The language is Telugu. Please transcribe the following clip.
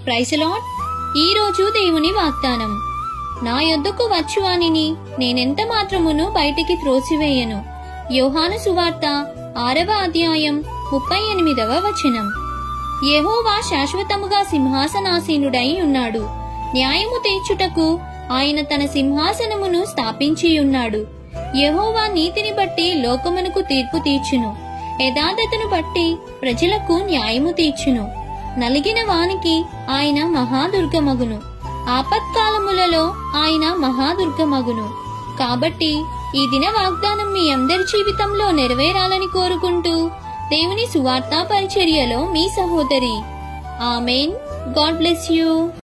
ప్రైసలాట్ ఈ రోజు దేవుని వాగ్దానం నా యొద్దకు వచ్చువానిని నేనెంత మాత్రమును బయటికి త్రోసివేయను యోహాను సువార్త ఆరవ అధ్యాయం ముప్పై ఎనిమిదవ వచనం యెహోవా శాశ్వతముగా సింహాసనాసీనుడై ఉన్నాడు న్యాయము తీర్చుటకు ఆయన తన సింహాసనమును స్థాపించి ఉన్నాడు యెహోవా నీతిని బట్టి లోకమునకు తీర్పు తీర్చును యథార్థతను బట్టి ప్రజలకు న్యాయము తీర్చును నలిగిన వానికి ఆయన మహాదుర్గమగును ఆపత్కాలములలో ఆయన మహాదుర్గమగును కాబట్టి ఈ దిన వాగ్దానం మీ అందరి జీవితంలో నెరవేరాలని కోరుకుంటూ దేవుని సువార్తా పరిచర్యలో మీ సహోదరి ఆమెన్ గాడ్ బ్లెస్ యూ